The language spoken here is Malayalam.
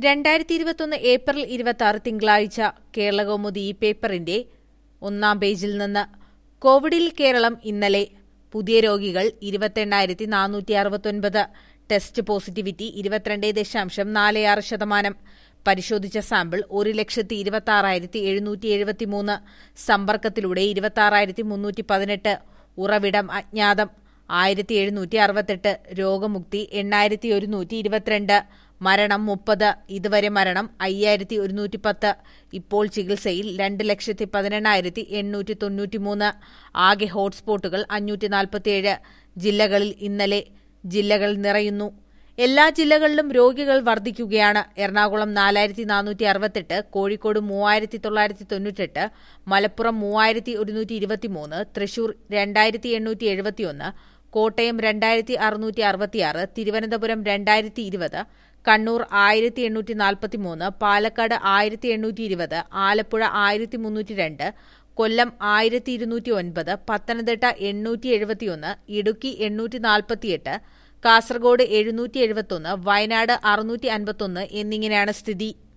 രണ്ടായിരത്തി ഇരുപത്തൊന്ന് ഏപ്രിൽ ഇരുപത്തി ആറ് തിങ്കളാഴ്ച കേരളകൗമുദി ഈ പേപ്പറിന്റെ ഒന്നാം പേജിൽ നിന്ന് കോവിഡിൽ കേരളം ഇന്നലെ പുതിയ രോഗികൾ ഇരുപത്തെണ്ണായിരത്തി നാനൂറ്റി അറുപത്തൊൻപത് ടെസ്റ്റ് പോസിറ്റിവിറ്റി ഇരുപത്തിരണ്ട് ദശാംശം നാല് ആറ് ശതമാനം പരിശോധിച്ച സാമ്പിൾ ഒരു ലക്ഷത്തി ഇരുപത്തി ആറായിരത്തി എഴുന്നൂറ്റി എഴുപത്തിമൂന്ന് സമ്പർക്കത്തിലൂടെ ഇരുപത്തി ആറായിരത്തി മുന്നൂറ്റി പതിനെട്ട് ഉറവിടം അജ്ഞാതം ആയിരത്തി എഴുന്നൂറ്റി അറുപത്തെട്ട് രോഗമുക്തി എണ്ണായിരത്തി ഒരുന്നൂറ്റി ഇരുപത്തിരണ്ട് മരണം മുപ്പത് ഇതുവരെ മരണം അയ്യായിരത്തി ഒരുന്നൂറ്റി പത്ത് ഇപ്പോൾ ചികിത്സയിൽ രണ്ട് ലക്ഷത്തി പതിനെണ്ണായിരത്തി എണ്ണൂറ്റി തൊണ്ണൂറ്റിമൂന്ന് ആകെ ഹോട്ട്സ്പോട്ടുകൾ അഞ്ഞൂറ്റി നാൽപ്പത്തിയേഴ് ജില്ലകളിൽ ഇന്നലെ ജില്ലകൾ നിറയുന്നു എല്ലാ ജില്ലകളിലും രോഗികൾ വർദ്ധിക്കുകയാണ് എറണാകുളം നാലായിരത്തി നാനൂറ്റി അറുപത്തെട്ട് കോഴിക്കോട് മൂവായിരത്തി തൊള്ളായിരത്തി തൊണ്ണൂറ്റെട്ട് മലപ്പുറം മൂവായിരത്തി ഒരുന്നൂറ്റി ഇരുപത്തിമൂന്ന് തൃശൂർ രണ്ടായിരത്തി എണ്ണൂറ്റി എഴുപത്തിയൊന്ന് കോട്ടയം രണ്ടായിരത്തി അറുന്നൂറ്റി അറുപത്തിയാറ് തിരുവനന്തപുരം രണ്ടായിരത്തി ഇരുപത് കണ്ണൂർ ആയിരത്തി എണ്ണൂറ്റി നാൽപ്പത്തിമൂന്ന് പാലക്കാട് ആയിരത്തി എണ്ണൂറ്റി ഇരുപത് ആലപ്പുഴ ആയിരത്തി മുന്നൂറ്റി രണ്ട് കൊല്ലം ആയിരത്തി ഇരുന്നൂറ്റി ഒൻപത് പത്തനംതിട്ട എണ്ണൂറ്റി എഴുപത്തിയൊന്ന് ഇടുക്കി എണ്ണൂറ്റി നാൽപ്പത്തിയെട്ട് കാസർഗോഡ് എഴുന്നൂറ്റി എഴുപത്തൊന്ന് വയനാട് അറുന്നൂറ്റി അൻപത്തൊന്ന് എന്നിങ്ങനെയാണ് സ്ഥിതി